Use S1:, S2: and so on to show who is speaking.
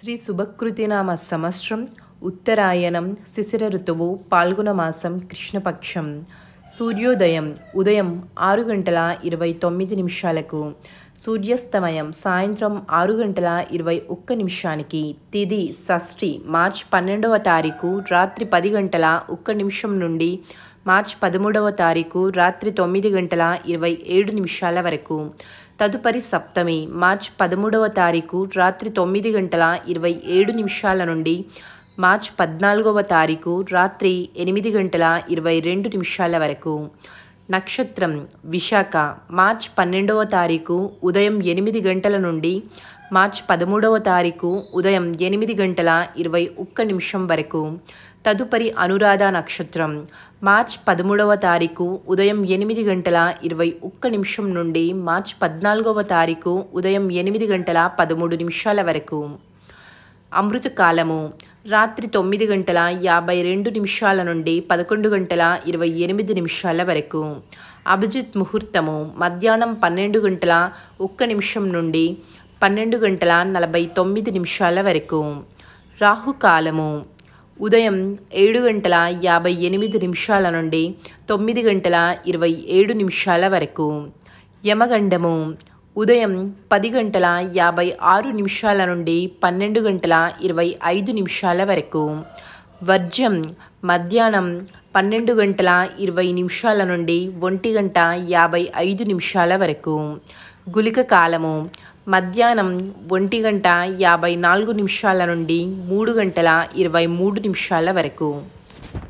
S1: శ్రీ శుభకృతినామ సంవత్సరం ఉత్తరాయణం శిశిర ఋతువు పాల్గొన మాసం కృష్ణపక్షం సూర్యోదయం ఉదయం ఆరు గంటల ఇరవై తొమ్మిది నిమిషాలకు సూర్యాస్తమయం సాయంత్రం ఆరు గంటల ఇరవై ఒక్క నిమిషానికి తిది షష్ఠి మార్చ్ పన్నెండవ తారీఖు రాత్రి పది గంటల ఒక్క నిమిషం నుండి మార్చ్ పదమూడవ తారీఖు రాత్రి తొమ్మిది గంటల ఇరవై ఏడు నిమిషాల వరకు తదుపరి సప్తమి మార్చ్ పదమూడవ తారీఖు రాత్రి తొమ్మిది గంటల ఇరవై ఏడు నిమిషాల నుండి మార్చ్ పద్నాలుగవ తారీఖు రాత్రి ఎనిమిది గంటల ఇరవై రెండు నిమిషాల వరకు నక్షత్రం విశాఖ మార్చ్ పన్నెండవ తారీఖు ఉదయం ఎనిమిది గంటల నుండి మార్చ్ పదమూడవ తారీఖు ఉదయం ఎనిమిది గంటల ఇరవై ఒక్క నిమిషం వరకు తదుపరి అనురాధ నక్షత్రం మార్చ్ పదమూడవ తారీఖు ఉదయం ఎనిమిది గంటల ఇరవై ఒక్క నిమిషం నుండి మార్చ్ పద్నాలుగవ తారీఖు ఉదయం ఎనిమిది గంటల పదమూడు నిమిషాల వరకు అమృత కాలము రాత్రి తొమ్మిది గంటల యాభై రెండు నిమిషాల నుండి పదకొండు గంటల ఇరవై ఎనిమిది నిమిషాల వరకు అభిజిత్ ముహూర్తము మధ్యాహ్నం పన్నెండు గంటల ఒక్క నిమిషం నుండి పన్నెండు గంటల నలభై తొమ్మిది నిమిషాల వరకు రాహుకాలము ఉదయం ఏడు గంటల యాభై ఎనిమిది నిమిషాల నుండి తొమ్మిది గంటల ఇరవై ఏడు నిమిషాల వరకు యమగండము ఉదయం పది గంటల యాభై ఆరు నిమిషాల నుండి పన్నెండు గంటల ఇరవై ఐదు నిమిషాల వరకు వర్జం మధ్యాహ్నం పన్నెండు గంటల ఇరవై నిమిషాల నుండి ఒంటి గంట యాభై ఐదు నిమిషాల వరకు గులిక కాలము మధ్యాహ్నం ఒంటి గంట యాభై నాలుగు నిమిషాల నుండి మూడు గంటల ఇరవై మూడు నిమిషాల వరకు